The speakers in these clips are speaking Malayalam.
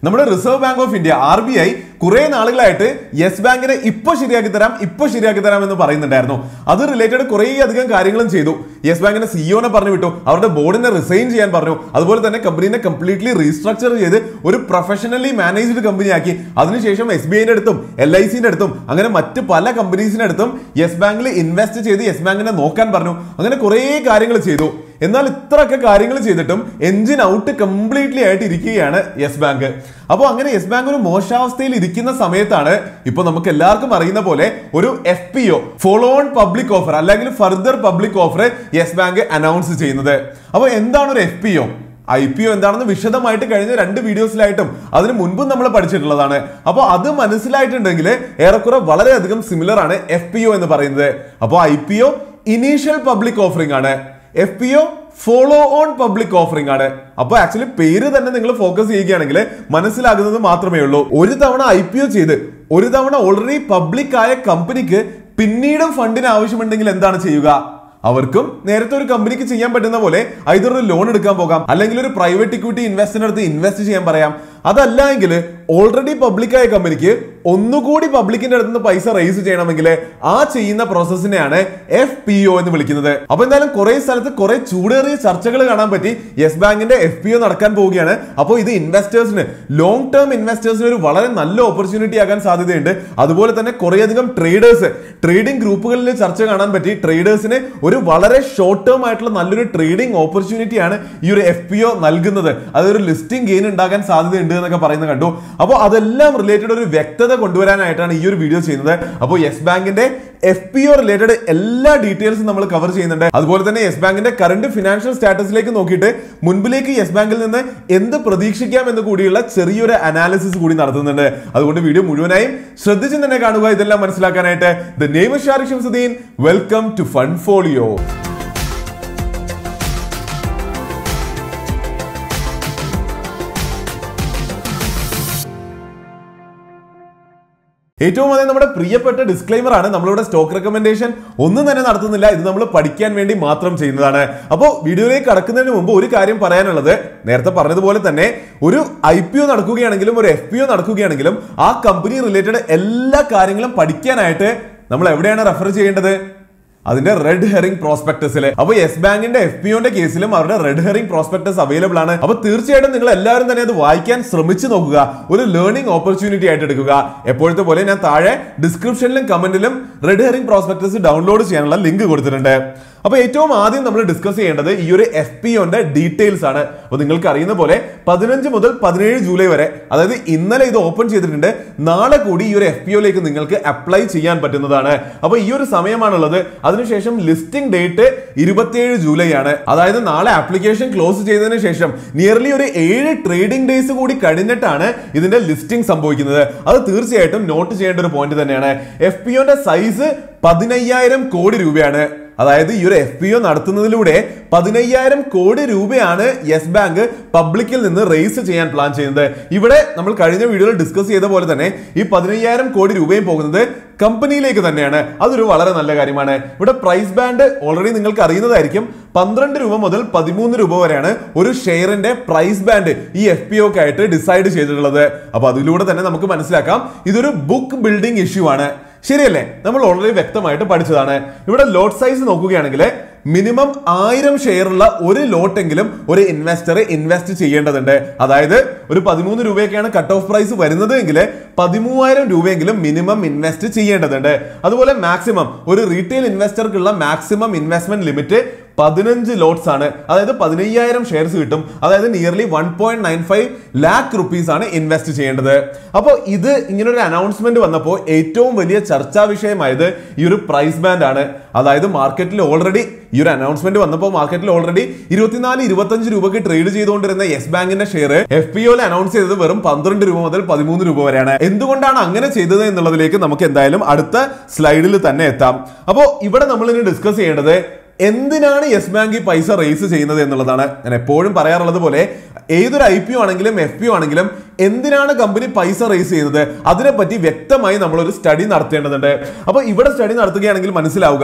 നമ്മുടെ Reserve Bank of India R B I കുറെ നാളുകളായിട്ട് യെസ് ബാങ്കിനെ ഇപ്പൊ ശരിയാക്കി തരാം ഇപ്പൊ ശരിയാക്കി തരാം എന്ന് പറയുന്നുണ്ടായിരുന്നു അത് റിലേറ്റഡ് കുറേ അധികം കാര്യങ്ങളും ചെയ്തു യെസ് ബാങ്കിന്റെ സിഇഒനെ പറഞ്ഞു വിട്ടു അവരുടെ ബോർഡിനെ റിസൈൻ ചെയ്യാൻ പറഞ്ഞു അതുപോലെ തന്നെ കമ്പനീനെ കംപ്ലീറ്റ്ലി റീസ്ട്രക്ചർ ചെയ്ത് ഒരു പ്രൊഫഷണലി മാനേജ്ഡ് കമ്പനി ആക്കി അതിനുശേഷം എസ് ബി ഐന്റെ അടുത്തും എൽ ഐ സിന്റെ അടുത്തും അങ്ങനെ മറ്റ് പല കമ്പനീസിന്റെ അടുത്തും യെസ് ബാങ്കിൽ ഇൻവെസ്റ്റ് ചെയ്ത് യെസ് ബാങ്കിനെ നോക്കാൻ പറഞ്ഞു അങ്ങനെ കുറേ കാര്യങ്ങൾ ചെയ്തു എന്നാൽ ഇത്രയൊക്കെ കാര്യങ്ങൾ ചെയ്തിട്ടും എഞ്ചിൻ ഔട്ട് കംപ്ലീറ്റ്ലി ആയിട്ട് ഇരിക്കുകയാണ് യെസ് ബാങ്ക് അപ്പോൾ അങ്ങനെ യെസ് ബാങ്ക് ഒരു മോശാവസ്ഥയിൽ ഇരിക്കുന്ന സമയത്താണ് ഇപ്പൊ നമുക്ക് എല്ലാവർക്കും അറിയുന്ന പോലെ ഒരു F P O follow on public offer അല്ലെങ്കിൽ further public offer Yes bank announce ചെയ്യുന്നത് അപ്പോൾ എന്താണ് ഒരു F P O I P O എന്താണെന്ന് വിശദമായിട്ട് കഴിഞ്ഞ രണ്ട് വീഡിയോസിലായിട്ടും അതിന് മുൻപും നമ്മൾ പഠിച്ചിട്ടുള്ളതാണ് അപ്പോൾ അത് മനസ്സിലായിട്ടുണ്ടെങ്കിൽ ഏറെക്കുറെ വളരെയധികം സിമിലർ ആണ് എഫ് പി ഒ എന്ന് പറയുന്നത് അപ്പോൾ I P O initial public offering ആണ് F P O follow on public offering ആണ് അപ്പോൾ ആക്ച്വലി പേര് തന്നെ നിങ്ങൾ ഫോക്കസ് ചെയ്യുകയാണെങ്കിൽ മനസ്സിലാകുന്നത് മാത്രമേ ഉള്ളൂ ഒരു തവണ ഐ പി ഒ ചെയ്ത് ഒരു തവണ ഓൾറെഡി പബ്ലിക് ആയ കമ്പനിക്ക് പിന്നീടും ഫണ്ടിന് ആവശ്യമുണ്ടെങ്കിൽ എന്താണ് ചെയ്യുക അവർക്കും നേരത്തെ ഒരു കമ്പനിക്ക് ചെയ്യാൻ പറ്റുന്ന പോലെ ഐതർ ഒരു ലോൺ എടുക്കാൻ പോകാം അല്ലെങ്കിൽ ഒരു പ്രൈവറ്റ് ഇക്വിറ്റി ഇൻവെസ്റ്റിന്റെ അടുത്ത് ഇൻവെസ്റ്റ് ചെയ്യാൻ പറയാം അതല്ല എങ്കിൽ ഓൾറെഡി പബ്ലിക്കായ കമ്പനിക്ക് ഒന്നുകൂടി പബ്ലിക്കിന്റെ അടുത്ത് നിന്ന് പൈസ റേസ് ചെയ്യണമെങ്കിൽ ആ ചെയ്യുന്ന പ്രോസസ്സിനെയാണ് എഫ് പി ഒ എന്ന് വിളിക്കുന്നത് അപ്പൊ എന്തായാലും കുറെ സ്ഥലത്ത് കുറെ ചൂടേറിയ ചർച്ചകൾ കാണാൻ പറ്റി യെസ് ബാങ്കിന്റെ എഫ് പി ഒ നടക്കാൻ പോവുകയാണ് അപ്പോൾ ഇത് ഇൻവെസ്റ്റേഴ്സിന് ലോങ് ടേം ഇൻവെസ്റ്റേഴ്സിന് ഒരു വളരെ നല്ല ഓപ്പർച്യൂണിറ്റി ആകാൻ സാധ്യതയുണ്ട് അതുപോലെ തന്നെ കുറേയധികം ട്രേഡേഴ്സ് ട്രേഡിംഗ് ഗ്രൂപ്പുകളിൽ ചർച്ച കാണാൻ പറ്റി ട്രേഡേഴ്സിന് ഒരു വളരെ ഷോർട്ട് ടേം ആയിട്ടുള്ള നല്ലൊരു ട്രേഡിംഗ് ഓപ്പർച്യൂണിറ്റിയാണ് ഈ ഒരു എഫ് പി ഒ നൽകുന്നത് അതൊരു ലിസ്റ്റിംഗ് ഗെയിൻ ഉണ്ടാകാൻ സാധ്യതയുണ്ട് എന്നൊക്കെ പറയുന്നത് കണ്ടു അപ്പോൾ അതെല്ലാം റിലേറ്റഡ് ഒരു വ്യക്തത കൊണ്ടുവരാനായിട്ടാണ് ഈ ഒരു വീഡിയോ ചെയ്യുന്നത് അപ്പോൾ യെസ് ബാങ്കിന്റെ എഫ് പി ഒ റിലേറ്റഡ് എല്ലാ ഡീറ്റെയിൽസും നമ്മൾ കവർ ചെയ്യുന്നുണ്ട് അതുപോലെ തന്നെ യെസ് ബാങ്കിന്റെ കറണ്ട് ഫിനാൻഷ്യൽ സ്റ്റാറ്റസിലേക്ക് നോക്കിയിട്ട് മുൻപിലേക്ക് യെസ് ബാങ്കിൽ നിന്ന് എന്ത് പ്രതീക്ഷിക്കാം എന്ന് കൂടിയുള്ള ചെറിയൊരു അനാലിസിസ് കൂടി നടത്തുന്നുണ്ട് അതുകൊണ്ട് വീഡിയോ മുഴുവനായും ശ്രദ്ധിച്ച് തന്നെ കാണുക ഇതെല്ലാം മനസ്സിലാക്കാനായിട്ട് the Naima Shariq Shamsuddin welcome to fund folio ഏറ്റവും ആദ്യം നമ്മുടെ പ്രിയപ്പെട്ട ഡിസ്ക്ലൈമർ ആണ് നമ്മളിവിടെ സ്റ്റോക്ക് റെക്കമെൻഡേഷൻ ഒന്നും തന്നെ നടത്തുന്നില്ല ഇത് നമ്മൾ പഠിക്കാൻ വേണ്ടി മാത്രം ചെയ്യുന്നതാണ് അപ്പോൾ വീഡിയോയിലേക്ക് കടക്കുന്നതിന് മുമ്പ് ഒരു കാര്യം പറയാനുള്ളത് നേരത്തെ പറഞ്ഞതുപോലെ തന്നെ ഒരു ഐ പി ഒ നടക്കുകയാണെങ്കിലും ഒരു എഫ് പി ഒ നടക്കുകയാണെങ്കിലും ആ കമ്പനി റിലേറ്റഡ് എല്ലാ കാര്യങ്ങളും പഠിക്കാനായിട്ട് നമ്മൾ എവിടെയാണ് റെഫർ ചെയ്യേണ്ടത് അതിന്റെ റെഡ് ഹെറിംഗ് പ്രോസ്പെക്ടസിൽ അപ്പൊ യെസ് ബാങ്കിന്റെ എഫ് പി ഒന്റെ കേസിലും അവരുടെ റെഡ് ഹെറിംഗ് പ്രോസ്പെക്ടസ് അവൈലബിൾ ആണ് അപ്പൊ തീർച്ചയായിട്ടും നിങ്ങൾ എല്ലാവരും തന്നെ അത് വായിക്കാൻ ശ്രമിച്ചു നോക്കുക ഒരു ലേണിംഗ് ഓപ്പർച്യൂണിറ്റി ആയിട്ട് എടുക്കുക എപ്പോഴത്തെ പോലെ ഞാൻ താഴെ ഡിസ്ക്രിപ്ഷനിലും കമന്റിലും റെഡ് ഹെറിംഗ് പ്രോസ്പെക്ടസ് ഡൗൺലോഡ് ചെയ്യാനുള്ള ലിങ്ക് കൊടുത്തിട്ടുണ്ട് അപ്പൊ ഏറ്റവും ആദ്യം നമ്മൾ ഡിസ്കസ് ചെയ്യേണ്ടത് ഈ ഒരു എഫ് പി ഒന്റെ ഡീറ്റെയിൽസ് ആണ് അപ്പൊ നിങ്ങൾക്ക് അറിയുന്ന പോലെ പതിനഞ്ച് മുതൽ പതിനേഴ് ജൂലൈ വരെ അതായത് ഇന്നലെ ഇത് ഓപ്പൺ ചെയ്തിട്ടുണ്ട് നാളെ കൂടി ഈ ഒരു എഫ് പി ഒയിലേക്ക് നിങ്ങൾക്ക് അപ്ലൈ ചെയ്യാൻ പറ്റുന്നതാണ് അപ്പൊ ഈ ഒരു സമയമാണുള്ളത് അതിനുശേഷം ലിസ്റ്റിംഗ് ഡേറ്റ് ഇരുപത്തിയേഴ് ജൂലൈ ആണ് അതായത് നാളെ ആപ്ലിക്കേഷൻ ക്ലോസ് ചെയ്തതിനു ശേഷം നിയർലി ഒരു ഏഴ് ട്രേഡിംഗ് ഡേയ്സ് കൂടി കഴിഞ്ഞിട്ടാണ് ഇതിന്റെ ലിസ്റ്റിംഗ് സംഭവിക്കുന്നത് അത് തീർച്ചയായിട്ടും നോട്ട് ചെയ്യേണ്ട ഒരു പോയിന്റ് തന്നെയാണ് എഫ് പി ഒന്റെ സൈസ് പതിനയ്യായിരം കോടി രൂപയാണ് അതായത് ഈ ഒരു എഫ് പി ഒ നടത്തുന്നതിലൂടെ പതിനയ്യായിരം കോടി രൂപയാണ് യെസ് ബാങ്ക് പബ്ലിക്കിൽ നിന്ന് റേസ് ചെയ്യാൻ പ്ലാൻ ചെയ്യുന്നത് ഇവിടെ നമ്മൾ കഴിഞ്ഞ വീഡിയോയിൽ ഡിസ്കസ് ചെയ്ത പോലെ തന്നെ ഈ പതിനയ്യായിരം കോടി രൂപയും പോകുന്നത് കമ്പനിയിലേക്ക് തന്നെയാണ് അതൊരു വളരെ നല്ല കാര്യമാണ് ഇവിടെ പ്രൈസ് ബാൻഡ് ഓൾറെഡി നിങ്ങൾക്ക് അറിയുന്നതായിരിക്കും പന്ത്രണ്ട് രൂപ മുതൽ പതിമൂന്ന് രൂപ വരെയാണ് ഒരു ഷെയറിന്റെ പ്രൈസ് ബാൻഡ് ഈ എഫ് പി ഒക്കായിട്ട് ഡിസൈഡ് ചെയ്തിട്ടുള്ളത് അപ്പൊ അതിലൂടെ തന്നെ നമുക്ക് മനസ്സിലാക്കാം ഇതൊരു ബുക്ക് ബിൽഡിംഗ് ഇഷ്യൂ ആണ് ശരിയല്ലേ നമ്മൾ ഓൾറെഡി വ്യക്തമായിട്ട് പഠിച്ചതാണ് ഇവിടെ ലോട്ട് സൈസ് നോക്കുകയാണെങ്കിൽ മിനിമം ആയിരം ഷെയർ ഉള്ള ഒരു ലോട്ടെങ്കിലും ഒരു ഇൻവെസ്റ്റർ ഇൻവെസ്റ്റ് ചെയ്യേണ്ടതുണ്ട് അതായത് ഒരു പതിമൂന്ന് രൂപയൊക്കെയാണ് കട്ട് ഓഫ് പ്രൈസ് വരുന്നത് എങ്കിൽ പതിമൂവായിരം രൂപയെങ്കിലും മിനിമം ഇൻവെസ്റ്റ് ചെയ്യേണ്ടതുണ്ട് അതുപോലെ മാക്സിമം ഒരു റീറ്റെയിൽ ഇൻവെസ്റ്റർക്കുള്ള മാക്സിമം ഇൻവെസ്റ്റ്മെന്റ് ലിമിറ്റ് പതിനഞ്ച് ലോട്ട്സ് ആണ് അതായത് പതിനയ്യായിരം ഷെയർസ് കിട്ടും അതായത് nearly one point nine five lakh rupees ആണ് ഇൻവെസ്റ്റ് ചെയ്യേണ്ടത് അപ്പോൾ ഇത് ഇങ്ങനെ ഒരു അനൗൺസ്മെന്റ് വന്നപ്പോൾ ഏറ്റവും വലിയ ചർച്ചാ വിഷയമായത് ഈ ഒരു പ്രൈസ് ബാൻഡ് ആണ് അതായത് മാർക്കറ്റിൽ ഓൾറെഡി ഈ ഒരു അനൗൺസ്മെന്റ് വന്നപ്പോൾ മാർക്കറ്റിൽ ഓൾറെഡി ഇരുപത്തിനാല് ഇരുപത്തഞ്ച് രൂപയ്ക്ക് ട്രേഡ് ചെയ്തുകൊണ്ടിരുന്ന യെസ് ബാങ്കിന്റെ ഷെയർ എഫ് പി ഒയിൽ അനൗൺസ് ചെയ്തത് വെറും പന്ത്രണ്ട് രൂപ മുതൽ പതിമൂന്ന് രൂപ വരെയാണ് എന്തുകൊണ്ടാണ് അങ്ങനെ ചെയ്തത് എന്നുള്ളതിലേക്ക് നമുക്ക് എന്തായാലും അടുത്ത സ്ലൈഡിൽ തന്നെ എത്താം അപ്പോൾ ഇവിടെ നമ്മൾ ഇനി ഡിസ്കസ് ചെയ്യേണ്ടത് എന്തിനാണ് യെസ് ബാങ്ക് ഈ പൈസ റേസ് ചെയ്യുന്നത് എന്നുള്ളതാണ് ഞാൻ എപ്പോഴും പറയാറുള്ളത് പോലെ ഏതൊരു ഐ പി ഒ ആണെങ്കിലും എഫ് പി ഒ ആണെങ്കിലും എന്തിനാണ് കമ്പനി പൈസ റേസ് ചെയ്യുന്നത് അതിനെപ്പറ്റി വ്യക്തമായി നമ്മളൊരു സ്റ്റഡി നടത്തേണ്ടതുണ്ട് അപ്പൊ ഇവിടെ സ്റ്റഡി നടത്തുകയാണെങ്കിൽ മനസ്സിലാവുക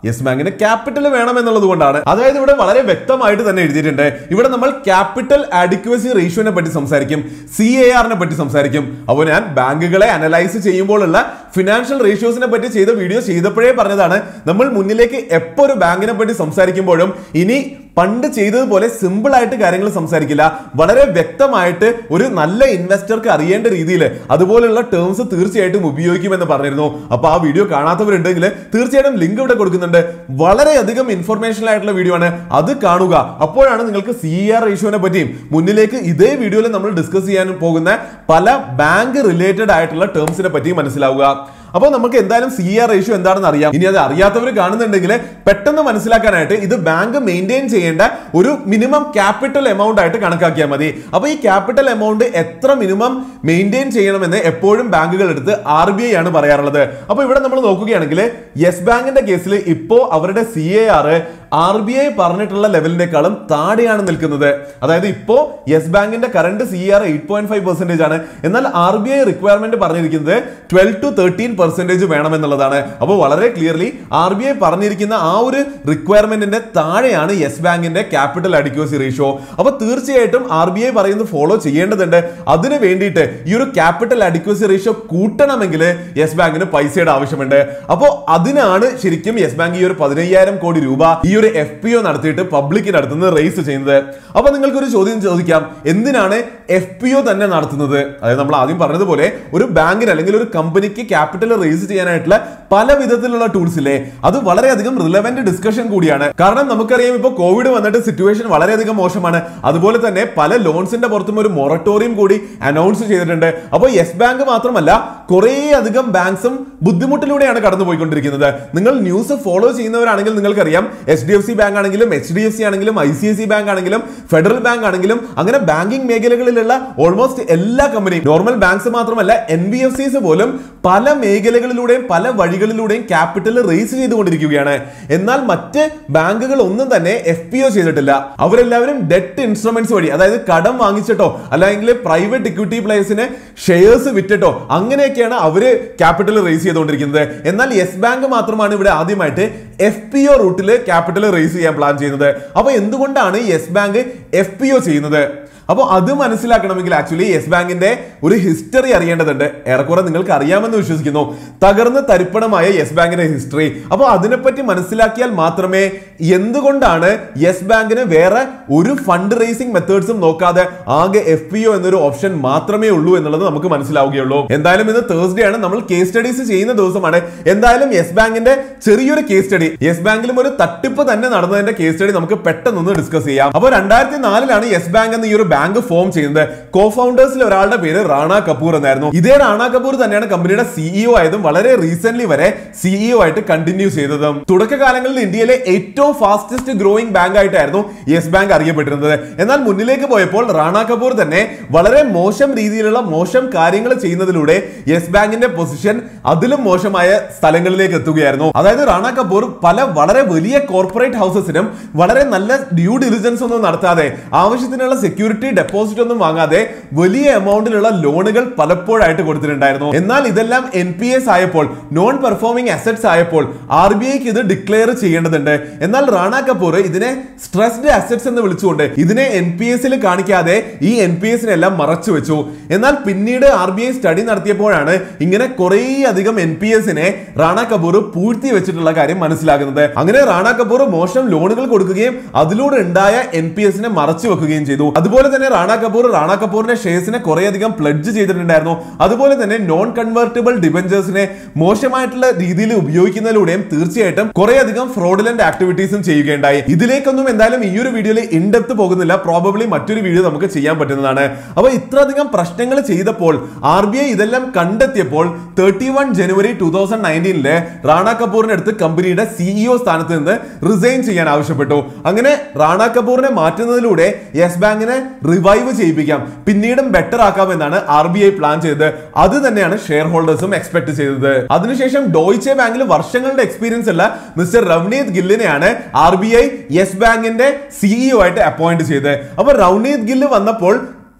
യെസ് ബാങ്കിന് ക്യാപിറ്റൽ വേണം എന്നുള്ളത് കൊണ്ടാണ് അതായത് ഇവിടെ വളരെ വ്യക്തമായിട്ട് തന്നെ എഴുതിയിട്ടുണ്ട് ഇവിടെ നമ്മൾ ക്യാപിറ്റൽ അഡിക്വസി റേഷ്യോനെ പറ്റി സംസാരിക്കും സി എ ആറിനെ പറ്റി സംസാരിക്കും അപ്പോൾ ഞാൻ ബാങ്കുകളെ അനലൈസ് ചെയ്യുമ്പോഴുള്ള ഫിനാൻഷ്യൽ റേഷ്യോസിനെ പറ്റി ചെയ്ത വീഡിയോ ചെയ്തപ്പോഴേ പറഞ്ഞതാണ് നമ്മൾ മുന്നിലേക്ക് എപ്പോൾ ഒരു ബാങ്കിനെ പറ്റി സംസാരിക്കുമ്പോഴും ഇനി പണ്ട് ചെയ്തതുപോലെ സിമ്പിൾ ആയിട്ട് കാര്യങ്ങൾ സംസാരിക്കില്ല വളരെ വ്യക്തമായിട്ട് ഒരു നല്ല ഇൻവെസ്റ്റർക്ക് അറിയേണ്ട രീതിയിൽ അതുപോലുള്ള ടേംസ് തീർച്ചയായിട്ടും ഉപയോഗിക്കുമെന്ന് പറഞ്ഞിരുന്നു അപ്പൊ ആ വീഡിയോ കാണാത്തവരുണ്ടെങ്കിൽ തീർച്ചയായിട്ടും ലിങ്ക് ഇവിടെ കൊടുക്കുന്നുണ്ട് വളരെയധികം ഇൻഫർമേഷൻ ആയിട്ടുള്ള വീഡിയോ ആണ് അത് കാണുക അപ്പോഴാണ് നിങ്ങൾക്ക് സി ആർ റേഷ്യോനെ പറ്റിയും മുന്നിലേക്ക് ഇതേ വീഡിയോയിൽ നമ്മൾ ഡിസ്കസ് ചെയ്യാൻ പോകുന്ന പല ബാങ്ക് റിലേറ്റഡ് ആയിട്ടുള്ള ടേംസിനെ പറ്റിയും മനസ്സിലാവുക അപ്പോൾ നമുക്ക് എന്തായാലും സി ആർ റേഷ്യോ എന്താണെന്ന് അറിയാം ഇനി അത് അറിയാത്തവർ കാണുന്നുണ്ടെങ്കിൽ പെട്ടെന്ന് മനസ്സിലാക്കാനായിട്ട് ഇത് ബാങ്ക് മെയിൻറ്റെയിൻ ചെയ്യേണ്ട ഒരു മിനിമം ക്യാപിറ്റൽ എമൗണ്ട് ആയിട്ട് കണക്കാക്കിയാൽ മതി അപ്പോൾ ഈ ക്യാപിറ്റൽ എമൗണ്ട് എത്ര മിനിമം മെയിൻറ്റെയിൻ ചെയ്യണമെന്ന് എപ്പോഴും ബാങ്കുകൾ എടുത്ത് ആർ ബി ഐ ആണ് പറയാറുള്ളത് അപ്പോൾ ഇവിടെ നമ്മൾ നോക്കുകയാണെങ്കിൽ യെസ് ബാങ്കിന്റെ കേസിൽ ഇപ്പോൾ അവരുടെ C A R R B I പറഞ്ഞിട്ടുള്ള ലെവലിനേക്കാളും താഴെയാണ് നിൽക്കുന്നത് അതായത് ഇപ്പോ യെസ് ബാങ്കിന്റെ current C R eight point five percentage ആണ് എന്നാൽ ആർ ബി ഐ റിക്വയർമെന്റ് പറഞ്ഞിരിക്കുന്നത് ട്വൽവ് ടു തേർട്ടീൻ പെർസെന്റേജ് വേണമെന്നുള്ളതാണ് അപ്പോൾ വളരെ ക്ലിയർലി ആർ ബി ഐ പറഞ്ഞിരിക്കുന്ന ആ ഒരു റിക്വയർമെന്റിന്റെ താഴെയാണ് യെസ് ബാങ്കിന്റെ ക്യാപിറ്റൽ അഡിക്വസി റേഷ്യോ അപ്പോൾ തീർച്ചയായിട്ടും ആർ ബി ഐ പറയുന്നത് ഫോളോ ചെയ്യേണ്ടതുണ്ട് അതിന് വേണ്ടിയിട്ട് ഈ ഒരു ക്യാപിറ്റൽ അഡിക്വസി റേഷ്യോ കൂട്ടണമെങ്കിൽ യെസ് ബാങ്കിന് പൈസയുടെ ആവശ്യമുണ്ട് അപ്പോൾ അതിനാണ് ശരിക്കും യെസ് ബാങ്ക് ഈ ഒരു പതിനയ്യായിരം കോടി രൂപ ഈ ഒരു എഫ് പി ഒ നടത്തിയിട്ട് പബ്ലിക്കിന് അടുത്തുനിന്ന് റേസ് ചെയ്യുന്നത് അപ്പൊ നിങ്ങൾക്ക് ഒരു ചോദ്യം ചോദിക്കാം എന്തിനാണ് എഫ് പി ഒ തന്നെ നടത്തുന്നത് അതായത് നമ്മൾ ആദ്യം പറഞ്ഞതുപോലെ ഒരു ബാങ്കിന് അല്ലെങ്കിൽ ഒരു കമ്പനിക്ക് ക്യാപിറ്റൽ റേസ് ചെയ്യാനായിട്ടുള്ള പല വിധത്തിലുള്ള ടൂൾസ് ഇല്ലേ അത് വളരെയധികം റിലവന്റ് ഡിസ്കഷൻ കൂടിയാണ് കാരണം നമുക്കറിയാം ഇപ്പോൾ കോവിഡ് വന്നിട്ട് സിറ്റുവേഷൻ വളരെയധികം മോശമാണ് അതുപോലെ തന്നെ പല ലോൺസിന്റെ പുറത്തും ഒരു മൊറട്ടോറിയം കൂടി അനൗൺസ് ചെയ്തിട്ടുണ്ട് അപ്പോൾ യെസ് ബാങ്ക് മാത്രമല്ല കുറേ അധികം ബാങ്ക്സും ബുദ്ധിമുട്ടിലൂടെയാണ് കടന്നു പോയിക്കൊണ്ടിരിക്കുന്നത് നിങ്ങൾ ന്യൂസ് ഫോളോ ചെയ്യുന്നവരാണെങ്കിൽ നിങ്ങൾക്കറിയാം H D F C bank ആണെങ്കിലും എച്ച് ഡി എഫ് സി ആണെങ്കിലും I C I C bank ആണെങ്കിലും ഫെഡറൽ ബാങ്ക് ആണെങ്കിലും അങ്ങനെ ബാങ്കിങ് മേഖലകളിലുള്ള ഓൾമോസ്റ്റ് എല്ലാ കമ്പനിയും നോർമൽ ബാങ്ക്സ് മാത്രമല്ല എൻ ബി എഫ് സിസ് പോലും പല മേഖലകളിലൂടെയും പല വഴികളിലൂടെയും ക്യാപിറ്റൽ റേസ് ചെയ്തുകൊണ്ടിരിക്കുകയാണ് എന്നാൽ മറ്റ് ബാങ്കുകൾ ഒന്നും തന്നെ എഫ് പി ഒ ചെയ്തിട്ടില്ല അവരെല്ലാവരും ഡെറ്റ് ഇൻസ്ട്രുമെന്റ്സ് വഴി അതായത് കടം വാങ്ങിച്ചിട്ടോ അല്ലെങ്കിൽ പ്രൈവറ്റ് ഇക്വിറ്റി പ്ലേസിന് ഷെയർസ് വിറ്റിട്ടോ അങ്ങനെയൊക്കെയാണ് അവര് ക്യാപിറ്റൽ റേസ് ചെയ്തുകൊണ്ടിരിക്കുന്നത് എന്നാൽ യെസ് ബാങ്ക് മാത്രമാണ് ഇവിടെ ആദ്യമായിട്ട് എഫ് പി ഒ റൂട്ടിൽ ക്യാപിറ്റൽ റേസ് ചെയ്യാൻ പ്ലാൻ ചെയ്യുന്നത് അപ്പൊ എന്തുകൊണ്ടാണ് Yes bank F P O ചെയ്യുന്നത് അപ്പോൾ അത് മനസ്സിലാക്കണമെങ്കിൽ ആക്ച്വലി യെസ് ബാങ്കിന്റെ ഒരു ഹിസ്റ്ററി അറിയേണ്ടതുണ്ട് ഏറെക്കുറെ നിങ്ങൾക്ക് അറിയാമെന്ന് വിശ്വസിക്കുന്നു തകർന്ന് തരിപ്പണമായ യെസ് ബാങ്കിന്റെ ഹിസ്റ്ററി അപ്പോൾ അതിനെപ്പറ്റി മനസ്സിലാക്കിയാൽ മാത്രമേ എന്തുകൊണ്ടാണ് യെസ് ബാങ്കിന് വേറെ ഒരു ഫണ്ട് റേസിംഗ് മെത്തേഡ്സും നോക്കാതെ ആകെ എഫ് പി ഒ എന്നൊരു ഓപ്ഷൻ മാത്രമേ ഉള്ളൂ എന്നുള്ളത് നമുക്ക് മനസ്സിലാവുകയുള്ളൂ എന്തായാലും ഇന്ന് തേഴ്സ്ഡേ ആണ് നമ്മൾ കേസ് സ്റ്റഡീസ് ചെയ്യുന്ന ദിവസമാണ് എന്തായാലും യെസ് ബാങ്കിന്റെ ചെറിയൊരു കേസ് സ്റ്റഡി യെസ് ബാങ്കിലും ഒരു തട്ടിപ്പ് തന്നെ നടന്നതിന്റെ കേസ് സ്റ്റഡി നമുക്ക് പെട്ടെന്നൊന്ന് ഡിസ്കസ് ചെയ്യാം അപ്പോൾ രണ്ടായിരത്തി നാലിലാണ് യെസ് ബാങ്ക് എന്ന ഈ ഒരു ബാങ്ക് ഫോം ചെയ്യുന്നത് കോ ഫൗണ്ടേഴ്സിൽ ഒരാളുടെ പേര് റാണ കപൂർ എന്നായിരുന്നു ഇതേ റാണ കപൂർ തന്നെയാണ് കമ്പനിയുടെ സിഇഒ ആയതും വളരെ റീസെന്റ് വരെ സിഇഒ ആയിട്ട് കണ്ടിന്യൂ ചെയ്തതും തുടക്കകാലങ്ങളിൽ ഇന്ത്യയിലെ ഏറ്റവും ഫാസ്റ്റസ്റ്റ് ഗ്രോയിങ് ബാങ്ക് ആയിട്ടായിരുന്നു യെസ് ബാങ്ക് അറിയപ്പെട്ടിരുന്നത് എന്നാൽ മുന്നിലേക്ക് പോയപ്പോൾ റാണ കപൂർ തന്നെ വളരെ മോശം രീതിയിലുള്ള മോശം കാര്യങ്ങൾ ചെയ്യുന്നതിലൂടെ യെസ് ബാങ്കിന്റെ പൊസിഷൻ അതിലും മോശമായ സ്ഥലങ്ങളിലേക്ക് എത്തുകയായിരുന്നു അതായത് റാണ കപൂർ പല വളരെ വലിയ കോർപ്പറേറ്റ് ഹൗസസിനും വളരെ നല്ല ഡ്യൂ ഡിലിജൻസ് ഒന്നും നടത്താതെ ആവശ്യത്തിനുള്ള സെക്യൂരിറ്റി ഡെപ്പോസിറ്റ് ഒന്നും വാങ്ങാതെ വലിയ എമൗണ്ടിലുള്ള ലോണുകൾ പലപ്പോഴായിട്ട് കൊടുത്തിട്ടുണ്ടായിരുന്നു എന്നാൽ ഇതെല്ലാം എൻ പി എസ് ആയപ്പോൾ നോൺ പെർഫോമിംഗ് അസറ്റ്സ് ആയപ്പോൾ ആർ ബി ഐക്ക് ഇത് ഡിക്ലെയർ ചെയ്യേണ്ടതുണ്ട് എന്നാൽ റാണ കപൂർ ഇതിനെ സ്ട്രെസ്ഡ് അസറ്റ്സ് എന്ന് വിളിച്ചുകൊണ്ട് ഇതിനെ എൻ പി എസിൽ കാണിക്കാതെ ഈ എൻ പി എസിനെല്ലാം മറച്ചു വെച്ചു എന്നാൽ പിന്നീട് ആർ ബി ഐ സ്റ്റഡി നടത്തിയപ്പോഴാണ് ഇങ്ങനെ കുറേ അധികം എൻ പി എസിനെ റാണ കപൂർ പൂഴ്ത്തി വെച്ചിട്ടുള്ള കാര്യം മനസ്സിലാകുന്നത് അങ്ങനെ റാണ കപൂർ മോശം ലോണുകൾ കൊടുക്കുകയും അതിലൂടെ ഉണ്ടായ എൻ പി എസിനെ മറച്ചു വെക്കുകയും ചെയ്തു അതുപോലെ തന്നെ റാണ കപൂർ റാണ കപൂറിന്റെ ഷെയർസിനെ കുറെ അധികം പ്ലഡ്ജ് ചെയ്തിട്ടുണ്ടായിരുന്നു അതുപോലെ തന്നെ നോൺ കൺവേർട്ടിബിൾ ഡിബഞ്ചേഴ്സിനെ മോശമായിട്ടുള്ള രീതിയിൽ ഉപയോഗിക്കുന്നതിലൂടെയും തീർച്ചയായിട്ടും കുറെ അധികം ഫ്രോഡുലന്റ് ആക്ടിവിറ്റീസും ചെയ്യുകയുണ്ടായി ഇതിലേക്കൊന്നും എന്തായാലും ഈ ഒരു വീഡിയോയിൽ ഇൻഡെപ്ത് പോകുന്നില്ല പ്രോബബ്ലി മറ്റൊരു വീഡിയോ നമുക്ക് ചെയ്യാൻ പറ്റുന്നതാണ് അപ്പൊ ഇത്രയധികം പ്രശ്നങ്ങൾ ചെയ്തപ്പോൾ ആർ ബി ഐ ഇതെല്ലാം കണ്ടെത്തിയപ്പോൾ thirty one January two thousand നയൻറ്റീനില് റാണ കപൂറിന്റെ അടുത്ത് കമ്പനിയുടെ സിഇഒ സ്ഥാനത്ത് നിന്ന് റിസൈൻ ചെയ്യാൻ ആവശ്യപ്പെട്ടു അങ്ങനെ റാണ കപൂറിനെ മാറ്റുന്നതിലൂടെ യെസ് ബാങ്കിനെ റിവൈവ് ചെയ്യിപ്പിക്കാം പിന്നീടും ബെറ്റർ ആക്കാമെന്നാണ് ആർ ബി ഐ പ്ലാൻ ചെയ്തത് അത് തന്നെയാണ് ഷെയർ ഹോൾഡേഴ്സും എക്സ്പെക്ട് ചെയ്തത് അതിനുശേഷം ഡോയ്ച്ചെ ബാങ്കിൽ വർഷങ്ങളുടെ എക്സ്പീരിയൻസ് ഉള്ള മിസ്റ്റർ റവ്നീത് ഗില്ലിനെയാണ് ആർ ബി ഐ യെസ് ബാങ്കിന്റെ സിഇഒ ആയിട്ട് അപ്പോയിന്റ് ചെയ്തത് അപ്പൊ റവ്നീത് ഗില്ല് വന്നപ്പോൾ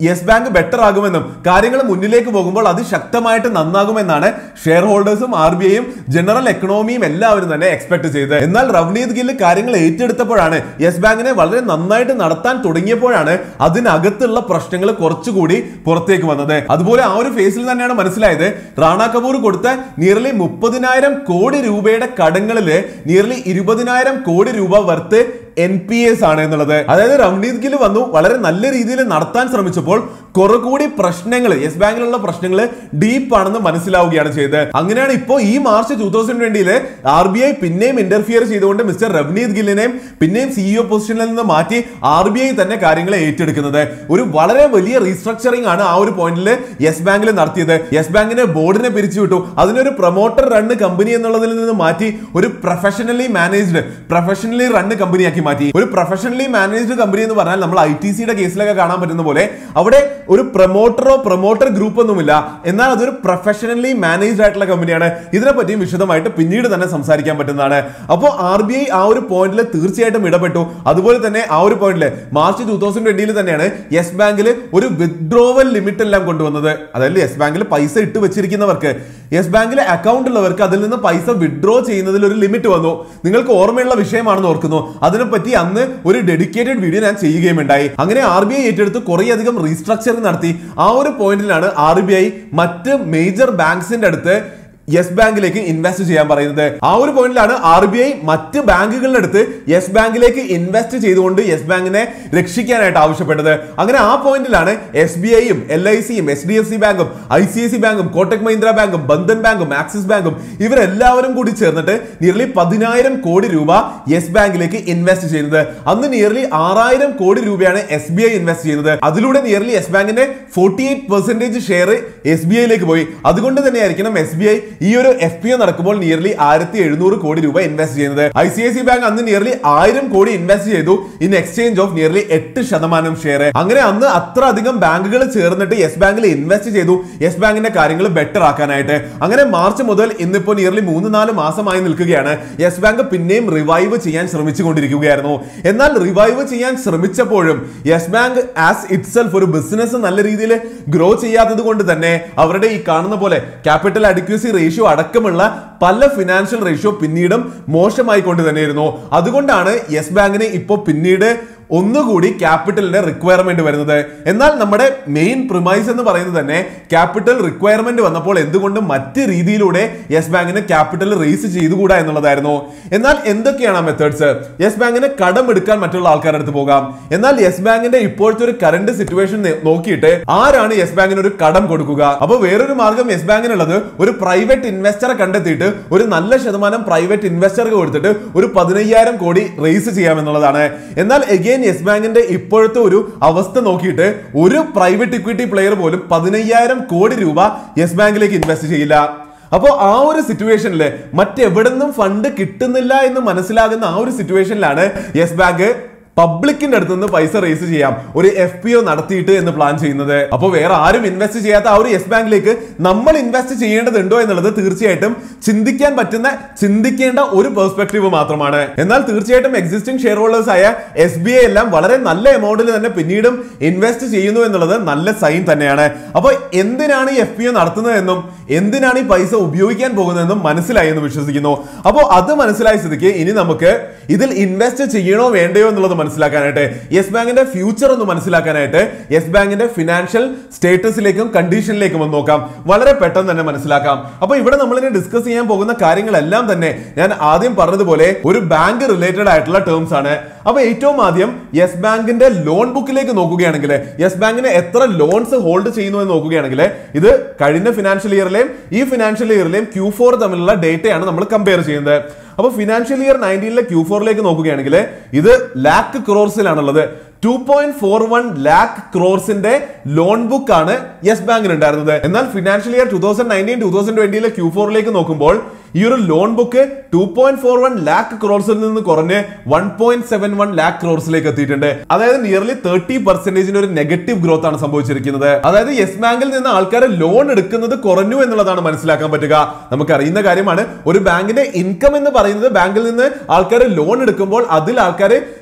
യെസ് ബാങ്ക് ബെറ്റർ ആകുമെന്നും കാര്യങ്ങൾ മുന്നിലേക്ക് പോകുമ്പോൾ അത് ശക്തമായിട്ട് നന്നാകുമെന്നാണ് ഷെയർ ഹോൾഡേഴ്സും ആർ ബി ഐയും ജനറൽ എക്കണോമിയും എല്ലാവരും തന്നെ എക്സ്പെക്ട് ചെയ്തത് എന്നാൽ റവ്നീത് ഗില്ല് കാര്യങ്ങൾ ഏറ്റെടുത്തപ്പോഴാണ് യെസ് ബാങ്കിനെ വളരെ നന്നായിട്ട് നടത്താൻ തുടങ്ങിയപ്പോഴാണ് അതിനകത്തുള്ള പ്രശ്നങ്ങൾ കുറച്ചുകൂടി പുറത്തേക്ക് വന്നത് അതുപോലെ ആ ഒരു ഫേസിൽ തന്നെയാണ് മനസ്സിലായത് റാണ കപൂർ കൊടുത്ത നിയർലി മുപ്പതിനായിരം കോടി രൂപയുടെ കടങ്ങളില് നിയർലി ഇരുപതിനായിരം കോടി രൂപ വർത്ത് എൻ പി എസ് ആണ് എന്നുള്ളത് അതായത് റവ്നീത് ഗിൽ വന്നു വളരെ നല്ല രീതിയിൽ നടത്താൻ ശ്രമിച്ചപ്പോൾ കുറെ കൂടി പ്രശ്നങ്ങൾ യെസ് ബാങ്കിലുള്ള പ്രശ്നങ്ങൾ ഡീപ്പ് ആണെന്ന് മനസ്സിലാവുകയാണ് ചെയ്തത് അങ്ങനെയാണ് ഇപ്പോൾ ഈ മാർച്ച് ടൂ തൗസൻഡ് ട്വന്റിയില് ആർ ബി ഐ പിന്നെയും ഇന്റർഫിയർ ചെയ്തുകൊണ്ട് മിസ്റ്റർ റവ്നീത് ഗില്ലിനെയും പിന്നെയും സിഇഒ പൊസിഷനിൽ നിന്ന് മാറ്റി ആർ ബി ഐ തന്നെ കാര്യങ്ങളെ ഏറ്റെടുക്കുന്നത് ഒരു വളരെ വലിയ റീസ്ട്രക്ചറിംഗ് ആണ് ആ ഒരു പോയിന്റിൽ യെസ് ബാങ്കിൽ നടത്തിയത് യെസ് ബാങ്കിനെ ബോർഡിനെ പിരിച്ചുവിട്ടു അതിനൊരു പ്രൊമോട്ടർ റണ്ണ് കമ്പനി എന്നുള്ളതിൽ നിന്ന് മാറ്റി ഒരു പ്രൊഫഷണലി മാനേജ്ഡ് പ്രൊഫഷണലി റണ്ണ് കമ്പനിയാക്കി മാറ്റി ഒരു പ്രൊഫഷണലി മാനേജ്ഡ് കമ്പനി എന്ന് പറഞ്ഞാൽ നമ്മൾ ഐ ടി സിയുടെ കേസിലൊക്കെ കാണാൻ പറ്റുന്ന പോലെ അവിടെ ഒരു പ്രൊമോട്ടറോ പ്രൊമോട്ടർ ഗ്രൂപ്പ് ഒന്നുമില്ല എന്നാൽ അതൊരു പ്രൊഫഷണലി മാനേജ്ഡ് ആയിട്ടുള്ള കമ്പനിയാണ് ഇതിനെപ്പറ്റിയും വിശദമായിട്ട് പിന്നീട് തന്നെ സംസാരിക്കാൻ പറ്റുന്നതാണ് അപ്പോൾ ആർ ബി ഐ ആ ഒരു പോയിന്റിൽ തീർച്ചയായിട്ടും ഇടപെട്ടു അതുപോലെ തന്നെ ആ ഒരു പോയിന്റിൽ മാർച്ച് ടൂ തൗസൻഡ് ട്വന്റിയിൽ തന്നെയാണ് യെസ് ബാങ്കിൽ ഒരു വിത്ഡ്രോവൽ ലിമിറ്റ് എല്ലാം കൊണ്ടുവന്നത് അതായത് യെസ് ബാങ്കിൽ പൈസ ഇട്ട് വെച്ചിരിക്കുന്നവർക്ക് യെസ് ബാങ്കിലെ അക്കൗണ്ട് ഉള്ളവർക്ക് അതിൽ നിന്ന് പൈസ വിഡ്രോ ചെയ്യുന്നതിൽ ഒരു ലിമിറ്റ് വന്നു നിങ്ങൾക്ക് ഓർമ്മയുള്ള വിഷയമാണെന്ന് ഓർക്കുന്നു അതിനെപ്പറ്റി അന്ന് ഒരു ഡെഡിക്കേറ്റഡ് വീഡിയോ ഞാൻ ചെയ്യുകയും ഉണ്ടായി അങ്ങനെ ആർ ബി ഐ ഏറ്റെടുത്ത് കുറേയധികം റീസ്ട്രക്ചറിങ് നടത്തി ആ ഒരു പോയിന്റിലാണ് ആർ ബി ഐ മറ്റ് മേജർ ബാങ്ക്സിന്റെ അടുത്ത് യെസ് ബാങ്കിലേക്ക് ഇൻവെസ്റ്റ് ചെയ്യാൻ പറയുന്നത് ആ ഒരു പോയിന്റിലാണ് ആർ ബി ഐ മറ്റ് ബാങ്കുകളുടെ അടുത്ത് യെസ് ബാങ്കിലേക്ക് ഇൻവെസ്റ്റ് ചെയ്തുകൊണ്ട് യെസ് ബാങ്കിനെ രക്ഷിക്കാനായിട്ട് ആവശ്യപ്പെട്ടത് അങ്ങനെ ആ പോയിന്റിലാണ് എസ് ബി ഐയും എൽ ഐ സിയും എച്ച് ഡി എഫ് സി ബാങ്കും ഐ സി ഐ സി ബാങ്കും കോട്ടക് മഹീന്ദ്ര ബാങ്കും ബന്ധൻ ബാങ്കും ആക്സിസ് ബാങ്കും ഇവരെല്ലാവരും കൂടി ചേർന്നിട്ട് നിയർലി പതിനായിരം കോടി രൂപ യെസ് ബാങ്കിലേക്ക് ഇൻവെസ്റ്റ് ചെയ്യുന്നത് അന്ന് നിയർലി ആറായിരം കോടി രൂപയാണ് എസ് ബി ഐ ഇൻവെസ്റ്റ് ചെയ്യുന്നത് അതിലൂടെ നിയർലി യെസ് ബാങ്കിന്റെ forty eight percentage share S B ഐയിലേക്ക് പോയി അതുകൊണ്ട് തന്നെയായിരിക്കണം എസ് ബി ഐ ഈ ഒരു എഫ് പി ഒ നടക്കുമ്പോൾ നിയർലി ആയിരത്തി എഴുന്നൂറ് കോടി രൂപ ഇൻവെസ്റ്റ് ചെയ്യുന്നത് I C I C bank അന്ന് നിയർലി ആയിരം കോടി ഇൻവെസ്റ്റ് ചെയ്തു ഇൻ എക്സ്ചേഞ്ച് ഓഫ് നിയർലി എട്ട് ശതമാനം ഷെയർ അങ്ങനെ അന്ന് അത്ര അധികം ബാങ്കുകൾ ചേർന്നിട്ട് യെസ് ബാങ്കിൽ ഇൻവെസ്റ്റ് ചെയ്തു യെസ് ബാങ്കിന്റെ കാര്യങ്ങൾ ബെറ്റർ ആക്കാനായിട്ട് അങ്ങനെ മാർച്ച് മുതൽ ഇന്നിപ്പോ നിയർലി മൂന്ന് നാല് മാസമായി നിൽക്കുകയാണ് യെസ് ബാങ്ക് പിന്നെയും റിവൈവ് ചെയ്യാൻ ശ്രമിച്ചുകൊണ്ടിരിക്കുകയായിരുന്നു എന്നാൽ റിവൈവ് ചെയ്യാൻ ശ്രമിച്ചപ്പോഴും യെസ് ബാങ്ക് ആസ് ഇറ്റ്സെൽഫ് ഒരു ബിസിനസ് നല്ല രീതിയിൽ ഗ്രോ ചെയ്യാത്തത് കൊണ്ട് തന്നെ അവരുടെ ഈ കാണുന്ന പോലെ ക്യാപിറ്റൽ അഡിക്വസി റേഷ്യോ അടക്കമുള്ള പല ഫിനാൻഷ്യൽ റേഷ്യോ പിന്നീടും മോശമായി കൊണ്ട് തന്നെയായിരുന്നു അതുകൊണ്ടാണ് യെസ് ബാങ്കിന് ഇപ്പോൾ പിന്നീട് ഒന്നുകൂടി ക്യാപിറ്റലിന്റെ റിക്വയർമെന്റ് വരുന്നത് എന്നാൽ നമ്മുടെ മെയിൻ പ്രിമൈസ് എന്ന് പറയുന്നത് തന്നെ ക്യാപിറ്റൽ റിക്വയർമെന്റ് വന്നപ്പോൾ എന്തുകൊണ്ട് മറ്റ് രീതിയിലൂടെ യെസ് ബാങ്കിന് ക്യാപിറ്റൽ റേസ് ചെയ്തുകൂടാ എന്നുള്ളതായിരുന്നു എന്നാൽ എന്തൊക്കെയാണ് ആ മെത്തേഡ്സ് യെസ് ബാങ്കിന് കടം എടുക്കാൻ മറ്റുള്ള ആൾക്കാരുടെ അടുത്ത് പോകാം എന്നാൽ യെസ് ബാങ്കിന്റെ ഇപ്പോഴത്തെ ഒരു കറണ്ട് സിറ്റുവേഷൻ നോക്കിയിട്ട് ആരാണ് യെസ് ബാങ്കിന് ഒരു കടം കൊടുക്കുക അപ്പോൾ വേറൊരു മാർഗം യെസ് ബാങ്കിനുള്ളത് ഒരു പ്രൈവറ്റ് ഇൻവെസ്റ്ററെ കണ്ടെത്തിയിട്ട് ഒരു നല്ല ശതമാനം പ്രൈവറ്റ് ഇൻവെസ്റ്റർക്ക് കൊടുത്തിട്ട് ഒരു പതിനയ്യായിരം കോടി റേസ് ചെയ്യാമെന്നുള്ളതാണ് എന്നാൽ എഗെയിൻ യെസ് ബാങ്കിന്റെ ഇപ്പോഴത്തെ ഒരു അവസ്ഥ നോക്കിയിട്ട് ഒരു പ്രൈവറ്റ് ഇക്വിറ്റി പ്ലെയർ പോലും പതിനയ്യായിരം കോടി രൂപ യെസ് ബാങ്കിലേക്ക് ഇൻവെസ്റ്റ് ചെയ്യില്ല അപ്പോൾ ആ ഒരു സിറ്റുവേഷനിൽ മറ്റെവിടുന്നും ഫണ്ട് കിട്ടുന്നില്ല എന്ന് മനസ്സിലാകുന്ന ആ ഒരു സിറ്റുവേഷനിലാണ് യെസ് ബാങ്ക് പബ്ലിക്കിന്റെ അടുത്ത് നിന്ന് പൈസ റേസ് ചെയ്യാം ഒരു എഫ് പി ഒ നടത്തിയിട്ട് എന്ന് പ്ലാൻ ചെയ്യുന്നത് അപ്പോൾ വേറെ ആരും ഇൻവെസ്റ്റ് ചെയ്യാത്ത ആ ഒരു യെസ് ബാങ്കിലേക്ക് നമ്മൾ ഇൻവെസ്റ്റ് ചെയ്യേണ്ടതുണ്ടോ എന്നുള്ളത് തീർച്ചയായിട്ടും ചിന്തിക്കാൻ പറ്റുന്ന ചിന്തിക്കേണ്ട ഒരു പെർസ്പെക്ടീവ് മാത്രമാണ് എന്നാൽ തീർച്ചയായിട്ടും എക്സിസ്റ്റിംഗ് ഷെയർ ഹോൾഡേഴ്സ് ആയ എസ് ബി ഐ എല്ലാം വളരെ നല്ല എമൗണ്ടിൽ തന്നെ പിന്നീടും ഇൻവെസ്റ്റ് ചെയ്യുന്നു എന്നുള്ളത് നല്ല സൈൻ തന്നെയാണ് അപ്പോൾ എന്തിനാണ് ഈ എഫ് പി ഒ നടത്തുന്നതെന്നും എന്തിനാണ് ഈ പൈസ ഉപയോഗിക്കാൻ പോകുന്നതെന്നും മനസ്സിലായി എന്ന് വിശ്വസിക്കുന്നു അപ്പോൾ അത് മനസ്സിലായ സ്ഥിതിക്ക് ഇനി നമുക്ക് ഇതിൽ ഇൻവെസ്റ്റ് ചെയ്യണോ വേണ്ടയോ എന്നുള്ളത് മനസ്സിലാക്കാനായിട്ട് യെസ് ബാങ്കിന്റെ ഫ്യൂച്ചർ ഒന്ന് മനസ്സിലാക്കാനായിട്ട് യെസ് ബാങ്കിന്റെ ഫിനാൻഷ്യൽ സ്റ്റേറ്റസിലേക്കും കണ്ടീഷനിലേക്കും ഒന്ന് നോക്കാം വളരെ പെട്ടെന്ന് തന്നെ മനസ്സിലാക്കാം അപ്പൊ ഇവിടെ നമ്മൾ ഇനി ഡിസ്കസ് ചെയ്യാൻ പോകുന്ന കാര്യങ്ങളെല്ലാം തന്നെ ഞാൻ ആദ്യം പറഞ്ഞതുപോലെ ഒരു ബാങ്ക് റിലേറ്റഡ് ആയിട്ടുള്ള ടേംസ് ആണ് അപ്പൊ ഏറ്റവും ആദ്യം യെസ് ബാങ്കിന്റെ ലോൺ ബുക്കിലേക്ക് നോക്കുകയാണെങ്കിൽ യെസ് ബാങ്കിന് എത്ര ലോൺസ് ഹോൾഡ് ചെയ്യുന്നു എന്ന് നോക്കുകയാണെങ്കിൽ ഇത് കഴിഞ്ഞ ഫിനാൻഷ്യൽ ഇയറിലെയും ഈ ഫിനാൻഷ്യൽ ഇയറിലെയും ക്യൂ ഫോർ തമ്മിലുള്ള ഡേറ്റയാണ് നമ്മൾ കമ്പയർ ചെയ്യുന്നത് അപ്പൊ ഫിനാൻഷ്യൽ ഇയർ നയൻറ്റീനിലെ ക്യൂ ഫോറിലേക്ക് നോക്കുകയാണെങ്കിൽ ഇത് ലാക്ക് ക്രോർസിലാണുള്ളത് two point four one lakh ക്രോർസിന്റെ ലോൺ ബുക്ക് ആണ് യെസ് ബാങ്കിന് ഉണ്ടായിരുന്നത് എന്നാൽ financial year two thousand nineteen two thousand ട്വന്റിയിലെ ക്യൂ ഫോറിലേക്ക് നോക്കുമ്പോൾ ഈ ഒരു loan book two point four one lakh ക്രോർസിൽ നിന്ന് കുറഞ്ഞ് one point seven one lakh ക്രോർസിലേക്ക് എത്തിയിട്ടുണ്ട് അതായത് നിയർലി തേർട്ടി പെർസെന്റേജിന് ഒരു നെഗറ്റീവ് ഗ്രോത്ത് ആണ് സംഭവിച്ചിരിക്കുന്നത് അതായത് യെസ് ബാങ്കിൽ നിന്ന് ആൾക്കാർ ലോൺ എടുക്കുന്നത് കുറഞ്ഞു എന്നുള്ളതാണ് മനസ്സിലാക്കാൻ പറ്റുക നമുക്ക് അറിയുന്ന കാര്യമാണ് ഒരു ബാങ്കിന്റെ ഇൻകം എന്ന് പറയുന്നത് ബാങ്കിൽ നിന്ന് ആൾക്കാർ ലോൺ എടുക്കുമ്പോൾ അതിൽ ആൾക്കാർ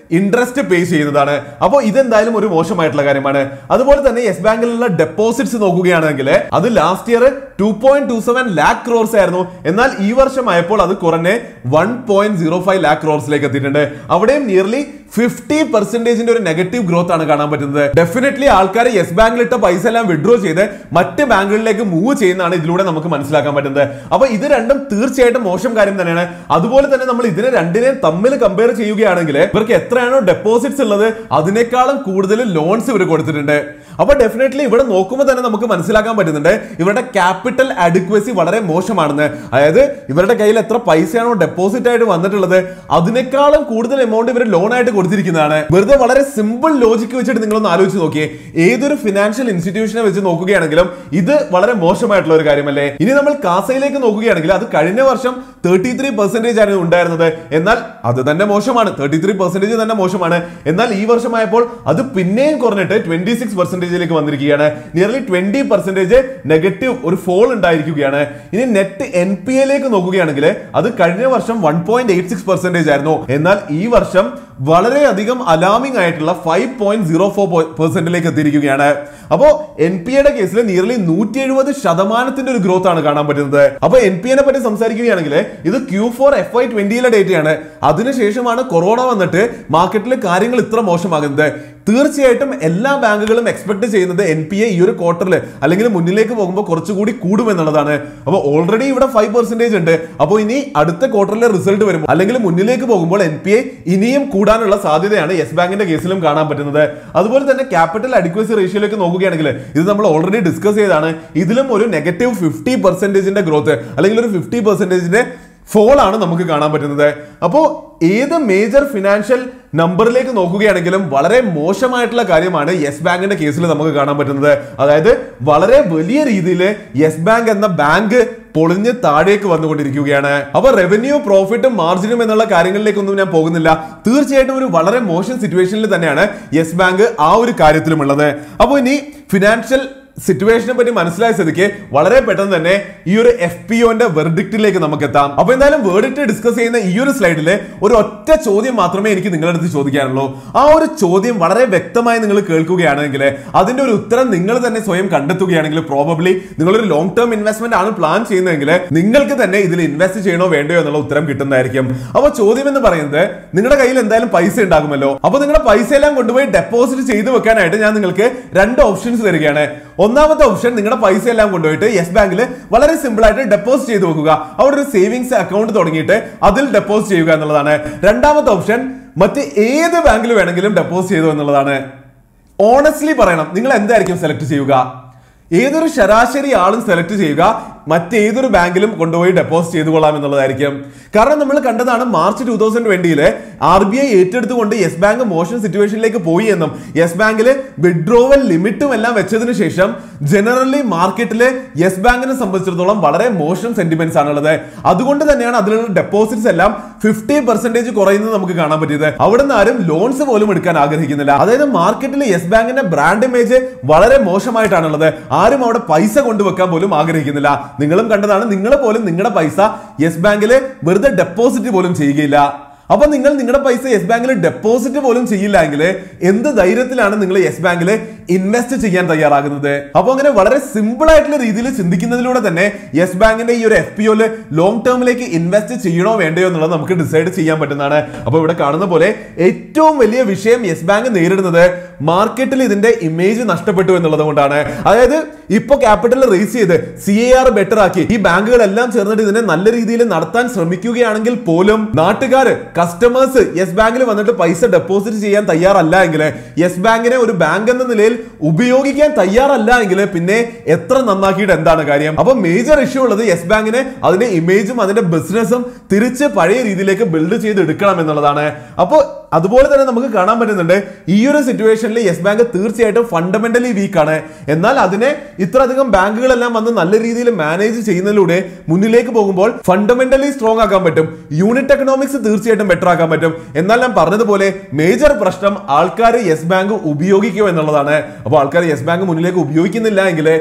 ഇൻട്രസ്റ്റ് പേ ചെയ്യുന്നതാണ് അപ്പോൾ ഇതെന്തായാലും ഒരു മോശമായിട്ടുള്ള കാര്യമാണ് അതുപോലെ തന്നെ യെസ് ബാങ്കിലുള്ള ഡെപ്പോസിറ്റ്സ് നോക്കുകയാണെങ്കിൽ അത് last year two point two seven lakh crores ആയിരുന്നു എന്നാൽ ഈ വർഷമായപ്പോൾ അത് കുറഞ്ഞ് one point zero five lakh ക്രോർസിലേക്ക് എത്തിയിട്ടുണ്ട് അവിടെയും നിയർലി ഫിഫ്റ്റി പെർസെന്റേജിന്റെ ഒരു നെഗറ്റീവ് ഗ്രോത്ത് ആണ് കാണാൻ പറ്റുന്നത് ഡെഫിനറ്റ്ലി ആൾക്കാർ യെസ് ബാങ്കിൽ ഇട്ട പൈസ എല്ലാം വിഡ്രോ ചെയ്ത് മറ്റ് ബാങ്കുകളിലേക്ക് മൂവ് ചെയ്യുന്നതാണ് ഇതിലൂടെ നമുക്ക് മനസ്സിലാക്കാൻ പറ്റുന്നത് അപ്പൊ ഇത് രണ്ടും തീർച്ചയായിട്ടും മോശം കാര്യം തന്നെയാണ് അതുപോലെ തന്നെ നമ്മൾ ഇതിനെ രണ്ടിനെയും തമ്മിൽ കമ്പയർ ചെയ്യുകയാണെങ്കിൽ ഇവർക്ക് എത്രയാണോ ഡെപ്പോസിറ്റ്സ് ഉള്ളത് അതിനേക്കാളും കൂടുതൽ ലോൺസ് ഇവർ കൊടുത്തിട്ടുണ്ട് അപ്പൊ ഡെഫിനറ്റ്ലി ഇവിടെ നോക്കുമ്പോൾ തന്നെ നമുക്ക് മനസ്സിലാക്കാൻ പറ്റുന്നുണ്ട് ഇവരുടെ ക്യാപിറ്റൽ അഡിക്വസി വളരെ മോശമാണെന്ന് അതായത് ഇവരുടെ കയ്യിൽ എത്ര പൈസയാണോ ഡെപ്പോസിറ്റ് ആയിട്ട് വന്നിട്ടുള്ളത് അതിനേക്കാളും കൂടുതൽ എമൗണ്ട് ഇവർ ലോൺ ആയിട്ട് കൊടുത്തിരിക്കുന്നതാണ് വെറുതെ വളരെ സിമ്പിൾ ലോജിക്ക് വെച്ചിട്ട് നിങ്ങളൊന്ന് ആലോചിച്ച് നോക്കിയേ ഏതൊരു ഫിനാൻഷ്യൽ ഇൻസ്റ്റിറ്റ്യൂഷനെ വെച്ച് നോക്കുകയാണെങ്കിലും ഇത് വളരെ മോശമായിട്ടുള്ള ഒരു കാര്യമല്ലേ ഇനി നമ്മൾ കാസയിലേക്ക് നോക്കുകയാണെങ്കിൽ അത് കഴിഞ്ഞ വർഷം തേർട്ടി ത്രീ പെർസെന്റേജ് ആണ് ഉണ്ടായിരുന്നത് എന്നാൽ അത് തന്നെ മോശമാണ് തേർട്ടി ത്രീ പെർസെന്റേജ് തന്നെ മോശമാണ് എന്നാൽ ഈ വർഷമായപ്പോൾ അത് പിന്നെയും കുറഞ്ഞിട്ട് ട്വന്റി സിക്സ് പെർസെന്റേജിലേക്ക് വന്നിരിക്കുകയാണ് നിയർലി ട്വന്റി പെർസെന്റേജ് നെഗറ്റീവ് ഒരു ഫോൾ ഉണ്ടായിരിക്കുകയാണ് ഇനി നെറ്റ് എൻ പി എയിലേക്ക് നോക്കുകയാണെങ്കിൽ അത് കഴിഞ്ഞ വർഷം one point eight six percentage ആയിരുന്നു എന്നാൽ ഈ വർഷം വളരെയധികം അലാമിംഗ് ആയിട്ടുള്ള ഫൈവ് പോയിന്റ് സീറോ ഫോർ പെർസെന്റിലേക്ക് എത്തിയിരിക്കുകയാണ് അപ്പോ എൻ പി എയുടെ കേസിൽ നിയർലി നൂറ്റി എഴുപത് ശതമാനത്തിന്റെ ഒരു ഗ്രോത്ത് ആണ് കാണാൻ പറ്റുന്നത് അപ്പൊ എൻ പി എനെ പറ്റി സംസാരിക്കുകയാണെങ്കിൽ ഇത് Q four F I twenty ഡേറ്റയാണ് അതിനുശേഷമാണ് കൊറോണ വന്നിട്ട് മാർക്കറ്റിൽ കാര്യങ്ങൾ ഇത്ര മോശമാകുന്നത് തീർച്ചയായിട്ടും എല്ലാ ബാങ്കുകളും എക്സ്പെക്ട് ചെയ്യുന്നത് എൻ പി എ ഈ ഒരു ക്വാർട്ടറിൽ അല്ലെങ്കിൽ മുന്നിലേക്ക് പോകുമ്പോൾ കുറച്ചുകൂടി കൂടും എന്നുള്ളതാണ് അപ്പോൾ ഓൾറെഡി ഇവിടെ ഫൈവ് പെർസെന്റേജ് ഉണ്ട് അപ്പോൾ ഇനി അടുത്ത ക്വാർട്ടറിലെ റിസൾട്ട് വരുമ്പോൾ അല്ലെങ്കിൽ മുന്നിലേക്ക് പോകുമ്പോൾ എൻ പി എ ഇനിയും കൂടാനുള്ള സാധ്യതയാണ് യെസ് ബാങ്കിന്റെ കേസിലും കാണാൻ പറ്റുന്നത് അതുപോലെ തന്നെ ക്യാപിറ്റൽ അഡിക്വസി റേഷ്യോയിലേക്ക് നോക്കുകയാണെങ്കിൽ ഇത് നമ്മൾ ഓൾറെഡി ഡിസ്കസ് ചെയ്താണ് ഇതിലും ഒരു നെഗറ്റീവ് ഫിഫ്റ്റി പെർസെന്റേജിന്റെ ഗ്രോത്ത് അല്ലെങ്കിൽ ഒരു ഫിഫ്റ്റി പെർസെന്റേജിന്റെ ഫോൾ ആണ് നമുക്ക് കാണാൻ പറ്റുന്നത് അപ്പോൾ ഏത് മേജർ ഫിനാൻഷ്യൽ നമ്പറിലേക്ക് നോക്കുകയാണെങ്കിലും വളരെ മോശമായിട്ടുള്ള കാര്യമാണ് യെസ് ബാങ്കിന്റെ കേസിൽ നമുക്ക് കാണാൻ പറ്റുന്നത് അതായത് വളരെ വലിയ രീതിയിൽ യെസ് ബാങ്ക് എന്ന ബാങ്ക് പൊളിഞ്ഞ് താഴേക്ക് വന്നുകൊണ്ടിരിക്കുകയാണ് അപ്പൊ റവന്യൂ പ്രോഫിറ്റും മാർജിനും എന്നുള്ള കാര്യങ്ങളിലേക്കൊന്നും ഞാൻ പോകുന്നില്ല തീർച്ചയായിട്ടും ഒരു വളരെ മോശം സിറ്റുവേഷനിൽ തന്നെയാണ് യെസ് ബാങ്ക് ആ ഒരു കാര്യത്തിലുമുള്ളത് അപ്പോൾ ഇനി ഫിനാൻഷ്യൽ സിറ്റുവേഷനെ പറ്റി മനസ്സിലായ സ്ഥിതിക്ക് വളരെ പെട്ടെന്ന് തന്നെ ഈ ഒരു എഫ് പി ഒന്റെ വെർഡിക്റ്റിലേക്ക് നമുക്ക് എത്താം അപ്പൊ എന്തായാലും വേർഡിക്റ്റ് ഡിസ്കസ് ചെയ്യുന്ന ഈ ഒരു സ്ലൈഡിൽ ഒരു ഒറ്റ ചോദ്യം മാത്രമേ എനിക്ക് നിങ്ങളുടെ അടുത്ത് ചോദിക്കാനുള്ളൂ ആ ഒരു ചോദ്യം വളരെ വ്യക്തമായി നിങ്ങൾ കേൾക്കുകയാണെങ്കിൽ അതിന്റെ ഒരു ഉത്തരം നിങ്ങൾ തന്നെ സ്വയം കണ്ടെത്തുകയാണെങ്കിൽ പ്രോബബ്ലി നിങ്ങളൊരു ലോങ് ടേം ഇൻവെസ്റ്റ്മെന്റ് ആണ് പ്ലാൻ ചെയ്യുന്നതെങ്കിൽ നിങ്ങൾക്ക് തന്നെ ഇതിൽ ഇൻവെസ്റ്റ് ചെയ്യണോ വേണ്ടയോ എന്നുള്ള ഉത്തരം കിട്ടുന്നതായിരിക്കും അപ്പൊ ചോദ്യം എന്ന് പറയുന്നത് നിങ്ങളുടെ കയ്യിൽ എന്തായാലും പൈസ ഉണ്ടാകുമല്ലോ അപ്പൊ നിങ്ങളുടെ പൈസ എല്ലാം കൊണ്ടുപോയി ഡെപ്പോസിറ്റ് ചെയ്തു വെക്കാനായിട്ട് ഞാൻ നിങ്ങൾക്ക് രണ്ട് ഓപ്ഷൻസ് തരികയാണ് ഒന്നാമത്തെ ഓപ്ഷൻ നിങ്ങളുടെ പൈസ എല്ലാം കൊണ്ടുപോയിട്ട് യെസ് ബാങ്കിൽ വളരെ സിമ്പിൾ ആയിട്ട് ഡെപ്പോസിറ്റ് ചെയ്ത് വെക്കുക അവിടെ ഒരു സേവിങ്സ് അക്കൗണ്ട് തുടങ്ങിയിട്ട് അതിൽ ഡെപ്പോസിറ്റ് ചെയ്യുക എന്നുള്ളതാണ് രണ്ടാമത്തെ ഓപ്ഷൻ മറ്റ് ഏത് ബാങ്കിൽ വേണമെങ്കിലും ഡെപ്പോസിറ്റ് ചെയ്തു എന്നുള്ളതാണ് ഓണസ്റ്റ്ലി പറയണം നിങ്ങൾ എന്തായിരിക്കും സെലക്ട് ചെയ്യുക ഏതൊരു ശരാശരി ആളും സെലക്ട് ചെയ്യുക മറ്റേതൊരു ബാങ്കിലും കൊണ്ടുപോയി ഡെപ്പോസിറ്റ് ചെയ്തു കൊള്ളാം എന്നുള്ളതായിരിക്കും കാരണം നമ്മൾ കണ്ടതാണ് മാർച്ച് ടൂ തൗസൻഡ് ട്വന്റിയില് ആർ ബി ഐ ഏറ്റെടുത്തുകൊണ്ട് യെസ് ബാങ്ക് മോശം സിറ്റുവേഷനിലേക്ക് പോയി എന്നും യെസ് ബാങ്കിൽ വിഡ്രോവൽ ലിമിറ്റും എല്ലാം വെച്ചതിന് ശേഷം ജനറലി മാർക്കറ്റില് യെസ് ബാങ്കിനെ സംബന്ധിച്ചിടത്തോളം വളരെ മോശം സെന്റിമെന്റ്സ് ആണുള്ളത് അതുകൊണ്ട് തന്നെയാണ് അതിലുള്ള ഡെപ്പോസിറ്റ്സ് എല്ലാം ഫിഫ്റ്റി പെർസെന്റേജ് കുറയുന്നത് നമുക്ക് കാണാൻ പറ്റിയത് അവിടെ നിന്ന് ആരും ലോൺസ് പോലും എടുക്കാൻ ആഗ്രഹിക്കുന്നില്ല അതായത് മാർക്കറ്റിൽ യെസ് ബാങ്കിന്റെ ബ്രാൻഡ് ഇമേജ് വളരെ മോശമായിട്ടാണുള്ളത് ആരും അവിടെ പൈസ കൊണ്ടുവെക്കാൻ പോലും ആഗ്രഹിക്കുന്നില്ല നിങ്ങളും കണ്ടതാണ് നിങ്ങൾ പോലും നിങ്ങളുടെ പൈസ യെസ് ബാങ്കിൽ വെറുതെ ഡെപ്പോസിറ്റ് പോലും ചെയ്യുകയില്ല അപ്പൊ നിങ്ങൾ നിങ്ങളുടെ പൈസ യെസ് ബാങ്കിൽ ഡെപ്പോസിറ്റ് പോലും ചെയ്യില്ല എങ്കിൽ എന്ത് ധൈര്യത്തിലാണ് നിങ്ങൾ യെസ് ബാങ്കിൽ ഇൻവെസ്റ്റ് ചെയ്യാൻ തയ്യാറാകുന്നത് അപ്പൊ അങ്ങനെ വളരെ സിമ്പിൾ ആയിട്ടുള്ള രീതിയിൽ ചിന്തിക്കുന്നതിലൂടെ തന്നെ യെസ് ബാങ്കിന്റെ ഈ ഒരു എഫ് പി ഒല് ലോങ് ടേമിലേക്ക് ഇൻവെസ്റ്റ് ചെയ്യണോ വേണ്ടയോ എന്നുള്ളത് നമുക്ക് ഡിസൈഡ് ചെയ്യാൻ പറ്റുന്നതാണ് അപ്പൊ ഇവിടെ കാണുന്ന പോലെ ഏറ്റവും വലിയ വിഷയം യെസ് ബാങ്ക് നേരിടുന്നത് മാർക്കറ്റിൽ ഇതിന്റെ ഇമേജ് നഷ്ടപ്പെട്ടു എന്നുള്ളത് കൊണ്ടാണ് അതായത് ഇപ്പൊ ക്യാപിറ്റൽ റേസ് ചെയ്ത് സി എ ആർ ബെറ്റർ ആക്കി ഈ ബാങ്കുകളെല്ലാം ചേർന്നിട്ട് ഇതിനെ നല്ല രീതിയിൽ നടത്താൻ ശ്രമിക്കുകയാണെങ്കിൽ പോലും നാട്ടുകാര് കസ്റ്റമേഴ്സ് യെസ് ബാങ്കിൽ വന്നിട്ട് പൈസ ഡെപ്പോസിറ്റ് ചെയ്യാൻ തയ്യാറല്ല എങ്കിൽ യെസ് ബാങ്കിനെ ഒരു ബാങ്ക് എന്ന നിലയിൽ ഉപയോഗിക്കാൻ തയ്യാറല്ല എങ്കിൽ പിന്നെ എത്ര നന്നാക്കിയിട്ട് എന്താണ് കാര്യം അപ്പൊ മേജർ ഇഷ്യൂ ഉള്ളത് യെസ് ബാങ്കിനെ അതിന്റെ ഇമേജും അതിന്റെ ബിസിനസ്സും തിരിച്ച് പഴയ രീതിയിലേക്ക് ബിൽഡ് ചെയ്ത് എടുക്കണം എന്നുള്ളതാണ് അപ്പോൾ അതുപോലെ തന്നെ നമുക്ക് കാണാൻ പറ്റുന്നുണ്ട് ഈ ഒരു സിറ്റുവേഷനിൽ യെസ് ബാങ്ക് തീർച്ചയായിട്ടും ഫണ്ടമെന്റലി വീക്ക് ആണ് എന്നാൽ അതിനെ ഇത്രയധികം ബാങ്കുകളെല്ലാം വന്ന് നല്ല രീതിയിൽ മാനേജ് ചെയ്യുന്നതിലൂടെ മുന്നിലേക്ക് പോകുമ്പോൾ ഫണ്ടമെന്റലി സ്ട്രോങ് ആക്കാൻ പറ്റും യൂണിറ്റ് എക്കണോമിക്സ് തീർച്ചയായിട്ടും ബെറ്റർ ആക്കാൻ പറ്റും എന്നാൽ ഞാൻ പറഞ്ഞതുപോലെ മേജർ പ്രശ്നം ആൾക്കാർ യെസ് ബാങ്ക് ഉപയോഗിക്കുക എന്നുള്ളതാണ് അപ്പോൾ ആൾക്കാർ യെസ് ബാങ്ക് മുന്നിലേക്ക് ഉപയോഗിക്കുന്നില്ല എങ്കിൽ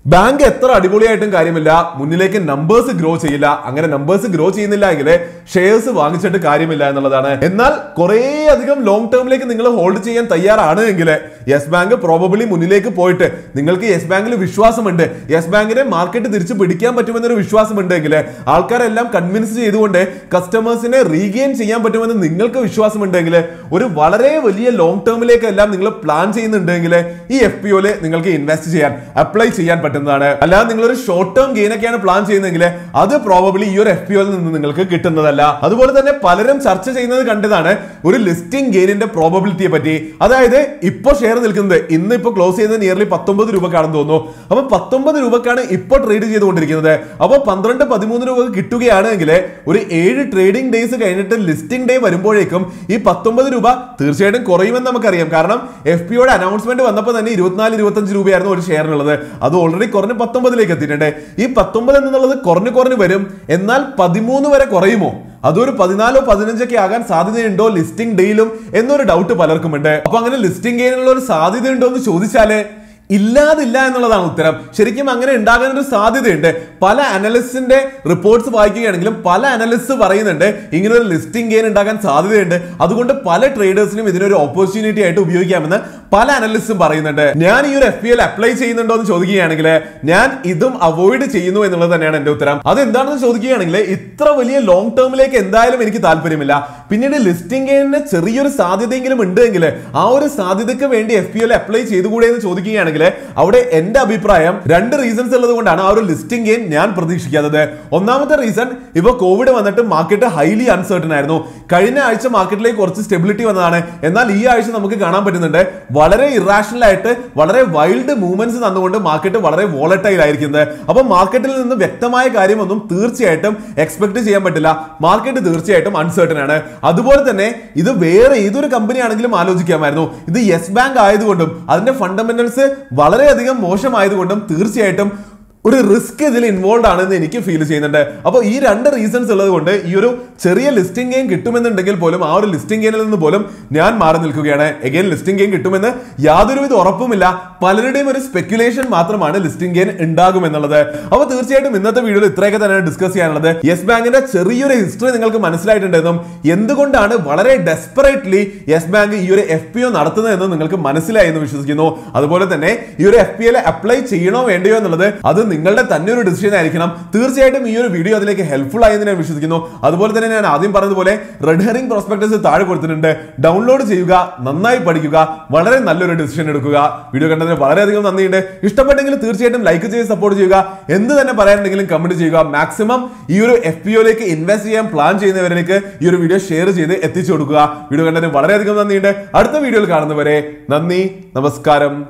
ബാങ്ക് എത്ര അടിപൊളിയായിട്ടും കാര്യമില്ല മുന്നിലേക്ക് നമ്പേഴ്സ് ഗ്രോ ചെയ്യില്ല അങ്ങനെ നമ്പേഴ്സ് ഗ്രോ ചെയ്യുന്നില്ല എങ്കിൽ ഷെയർസ് വാങ്ങിച്ചിട്ട് കാര്യമില്ല എന്നുള്ളതാണ് എന്നാൽ കുറേ അധികം ലോങ് ടേമിലേക്ക് നിങ്ങൾ ഹോൾഡ് ചെയ്യാൻ തയ്യാറാണ് എങ്കിൽ യെസ് ബാങ്ക് പ്രോബബിളി മുന്നിലേക്ക് പോയിട്ട് നിങ്ങൾക്ക് യെസ് ബാങ്കിൽ വിശ്വാസമുണ്ട് യെസ് ബാങ്കിനെ മാർക്കറ്റ് തിരിച്ചു പിടിക്കാൻ പറ്റുമെന്നൊരു വിശ്വാസമുണ്ട് എങ്കിൽ ആൾക്കാരെല്ലാം കൺവിൻസ് ചെയ്തുകൊണ്ട് കസ്റ്റമേഴ്സിനെ റീഗെയിൻ ചെയ്യാൻ പറ്റുമെന്ന് നിങ്ങൾക്ക് വിശ്വാസമുണ്ടെങ്കിൽ ഒരു വളരെ വലിയ ലോങ് ടേമിലേക്ക് എല്ലാം നിങ്ങൾ പ്ലാൻ ചെയ്യുന്നുണ്ടെങ്കിൽ ഈ എഫ് പി ഒയില് നിങ്ങൾക്ക് ഇൻവെസ്റ്റ് ചെയ്യാൻ അപ്ലൈ ചെയ്യാൻ പറ്റുന്നതാണ് അല്ലാതെ നിങ്ങൾ ഒരു ഷോർട്ട് ടേം ഗെയിൻ ഒക്കെയാണ് പ്ലാൻ ചെയ്യുന്നതെങ്കിൽ അത് പ്രോബബിളി ഈ ഒരു എഫ് പി ഒയിൽ നിന്ന് നിങ്ങൾക്ക് കിട്ടുന്നതല്ല അതുപോലെ തന്നെ പലരും ചർച്ച ചെയ്യുന്നത് കണ്ടതാണ് ഒരു ലിസ്റ്റിംഗ് ഗെയിനിന്റെ പ്രോബബിലിറ്റിയെ പറ്റി അതായത് ഇപ്പൊ ഷെയർ നിൽക്കുന്നത് ഇന്ന് ഇപ്പൊ ക്ലോസ് ചെയ്യുന്നത് നിയർലി പത്തൊമ്പത് രൂപക്കാണെന്ന് തോന്നുന്നു അപ്പൊ പത്തൊമ്പത് രൂപക്കാണ് ഇപ്പൊ ട്രേഡ് ചെയ്തുകൊണ്ടിരിക്കുന്നത് അപ്പൊ പന്ത്രണ്ട് പതിമൂന്ന് രൂപ കിട്ടുകയാണെങ്കിൽ ഒരു ഏഴ് ട്രേഡിംഗ് ഡേയ്സ് കഴിഞ്ഞിട്ട് ലിസ്റ്റിംഗ് ഡേ വരുമ്പോഴേക്കും ഈ പത്തൊമ്പത് രൂപ തീർച്ചയായിട്ടും കുറയുമെന്ന് നമുക്കറിയാം കാരണം എഫ് പിയുടെ അനൗൺസ്മെന്റ് വന്നപ്പോൾ തന്നെ ഇരുപത്തിനാല് ഇരുപത്തഞ്ച് രൂപയായിരുന്നു ഒരു ഷെയറിനുള്ളത് അത് ഓൾറെഡി കുറഞ്ഞ് പത്തൊമ്പതിലേക്ക് എത്തിയിട്ടുണ്ട് ഈ പത്തൊമ്പത് എന്നുള്ളത് കുറഞ്ഞു കുറഞ്ഞു വരും എന്നാൽ പതിമൂന്ന് വരെ കുറയുമോ അതൊരു പതിനാലോ പതിനഞ്ചൊക്കെ ആകാൻ സാധ്യതയുണ്ടോ ലിസ്റ്റിംഗ് ഡേയിലും എന്നൊരു ഡൗട്ട് പലർക്കുമുണ്ട് അപ്പൊ അങ്ങനെ ലിസ്റ്റിംഗ് ഗെയിനുള്ള ഒരു സാധ്യതയുണ്ടോ എന്ന് ചോദിച്ചാല് ഇല്ലാതില്ല എന്നുള്ളതാണ് ഉത്തരം ശരിക്കും അങ്ങനെ ഉണ്ടാകാൻ ഒരു സാധ്യതയുണ്ട് പല അനലിസ്റ്റിന്റെ റിപ്പോർട്ട്സ് വായിക്കുകയാണെങ്കിലും പല അനലിസ്റ്റ് പറയുന്നുണ്ട് ഇങ്ങനെ ഒരു ലിസ്റ്റിംഗ് ഗെയിൻ ഉണ്ടാകാൻ സാധ്യതയുണ്ട് അതുകൊണ്ട് പല ട്രേഡേഴ്സിനും ഇതിനൊരു ഓപ്പർച്യൂണിറ്റി ആയിട്ട് ഉപയോഗിക്കാമെന്ന് പല അനലിസ്റ്റും പറയുന്നുണ്ട് ഞാൻ ഈ ഒരു എഫ് പി എൽ അപ്ലൈ ചെയ്യുന്നുണ്ടോ എന്ന് ചോദിക്കുകയാണെങ്കിൽ ഞാൻ ഇതും അവോയ്ഡ് ചെയ്യുന്നു എന്നുള്ളത് തന്നെയാണ് എന്റെ ഉത്തരം അതെന്താണെന്ന് ചോദിക്കുകയാണെങ്കിൽ ഇത്ര വലിയ ലോങ് ടേമിലേക്ക് എന്തായാലും എനിക്ക് താല്പര്യമില്ല പിന്നീട് ലിസ്റ്റിംഗ് ഗെയിനിന് ചെറിയൊരു സാധ്യതയെങ്കിലും ഉണ്ടെങ്കിൽ ആ ഒരു സാധ്യതയ്ക്ക് വേണ്ടി എഫ് പി എൽ അപ്ലൈ ചെയ്തുകൂടെ എന്ന് ചോദിക്കുകയാണെങ്കിൽ അവിടെ എന്റെ അഭിപ്രായം രണ്ട് റീസൺസ് ഉള്ളത് കൊണ്ടാണ് ആ ഒരു ലിസ്റ്റിംഗ് ഗെയിൻ ഞാൻ പ്രതീക്ഷിക്കാത്തത് ഒന്നാമത്തെ റീസൺ ഇപ്പൊ കോവിഡ് വന്നിട്ട് മാർക്കറ്റ് ഹൈലി അൺസർട്ടൺ ആയിരുന്നു കഴിഞ്ഞ ആഴ്ച മാർക്കറ്റിലേക്ക് കുറച്ച് സ്റ്റെബിലിറ്റി വന്നതാണ് എന്നാൽ ഈ ആഴ്ച നമുക്ക് കാണാൻ പറ്റുന്നുണ്ട് വളരെ ഇറാഷണൽ ആയിട്ട് വളരെ വൈൽഡ് മൂവ്മെന്റ്സ് തന്നുകൊണ്ട് മാർക്കറ്റ് വളരെ വോളറ്റൈൽ ആയിരിക്കുന്നത് അപ്പൊ മാർക്കറ്റിൽ നിന്ന് വ്യക്തമായ കാര്യമൊന്നും തീർച്ചയായിട്ടും എക്സ്പെക്ട് ചെയ്യാൻ പറ്റില്ല മാർക്കറ്റ് തീർച്ചയായിട്ടും അൺസർട്ടൺ ആണ് അതുപോലെ തന്നെ ഇത് വേറെ ഏതൊരു കമ്പനി ആണെങ്കിലും ആലോചിക്കാമായിരുന്നു ഇത് യെസ് ബാങ്ക് ആയതുകൊണ്ടും അതിന്റെ ഫണ്ടമെന്റൽസ് വളരെയധികം മോശമായതുകൊണ്ടും തീർച്ചയായിട്ടും ഒരു റിസ്ക് ഇതിൽ ഇൻവോൾവ് ആണെന്ന് എനിക്ക് ഫീൽ ചെയ്യുന്നുണ്ട് അപ്പോൾ ഈ രണ്ട് റീസൺസ് ഉള്ളത് കൊണ്ട് ഈ ഒരു ചെറിയ ലിസ്റ്റിംഗ് ഗെയിം കിട്ടുമെന്നുണ്ടെങ്കിൽ പോലും ആ ഒരു ലിസ്റ്റിംഗ് ഗെയിനിൽ നിന്ന് പോലും ഞാൻ മാറി നിൽക്കുകയാണ് എഗെയിൻ ലിസ്റ്റിംഗ് ഗെയിം കിട്ടുമെന്ന് യാതൊരുവിധ ഉറപ്പുമില്ല പലരുടെയും ഒരു സ്പെക്യുലേഷൻ മാത്രമാണ് ലിസ്റ്റിംഗ് ഗെയിൻ ഉണ്ടാകും എന്നുള്ളത് അപ്പോൾ തീർച്ചയായിട്ടും ഇന്നത്തെ വീഡിയോയിൽ ഇത്രയൊക്കെ തന്നെ ഡിസ്കസ് ചെയ്യാനുള്ളത് യെസ് ബാങ്കിന്റെ ചെറിയൊരു ഹിസ്റ്ററി നിങ്ങൾക്ക് മനസ്സിലായിട്ടുണ്ടെന്നും എന്തുകൊണ്ടാണ് വളരെ ഡെസ്പറേറ്റ്ലി യെസ് ബാങ്ക് ഈ ഒരു എഫ് പി ഒ നടത്തുന്നതെന്ന് നിങ്ങൾക്ക് മനസ്സിലായി എന്ന് വിശ്വസിക്കുന്നു അതുപോലെ തന്നെ ഈ ഒരു എഫ് പി എൽ അപ്ലൈ ചെയ്യണോ വേണ്ടയോ എന്നുള്ളത് അത് നിങ്ങളുടെ തന്നെ ഒരു ഡിസിഷൻ ആയിരിക്കണം തീർച്ചയായിട്ടും ഈ ഒരു വീഡിയോ അതിലേക്ക് ഹെൽപ്ഫുൾ ആയെന്ന് ഞാൻ വിശ്വസിക്കുന്നു അതുപോലെ തന്നെ ഞാൻ ആദ്യം പറഞ്ഞതുപോലെ റെഡ് ഹെറിംഗ് പ്രോസ്പെക്ടസ് താഴെ കൊടുത്തിട്ടുണ്ട് ഡൗൺലോഡ് ചെയ്യുക നന്നായി പഠിക്കുക വളരെ നല്ലൊരു ഡിസിഷൻ എടുക്കുക വീഡിയോ കണ്ടതിന് വളരെയധികം നന്ദിയുണ്ട് ഇഷ്ടപ്പെട്ടെങ്കിൽ തീർച്ചയായിട്ടും ലൈക്ക് ചെയ്ത് സപ്പോർട്ട് ചെയ്യുക എന്ത് തന്നെ പറയാനുണ്ടെങ്കിലും കമന്റ് ചെയ്യുക മാക്സിമം ഈ ഒരു എഫ് പി ഒയിലേക്ക് ഇൻവെസ്റ്റ് ചെയ്യാൻ പ്ലാൻ ചെയ്യുന്നവരിലേക്ക് ഈ ഒരു വീഡിയോ ഷെയർ ചെയ്ത് എത്തിച്ചു കൊടുക്കുക വീഡിയോ കണ്ടതിന് വളരെയധികം നന്ദിയുണ്ട് അടുത്ത വീഡിയോയിൽ കാണുന്നവരെ നന്ദി നമസ്കാരം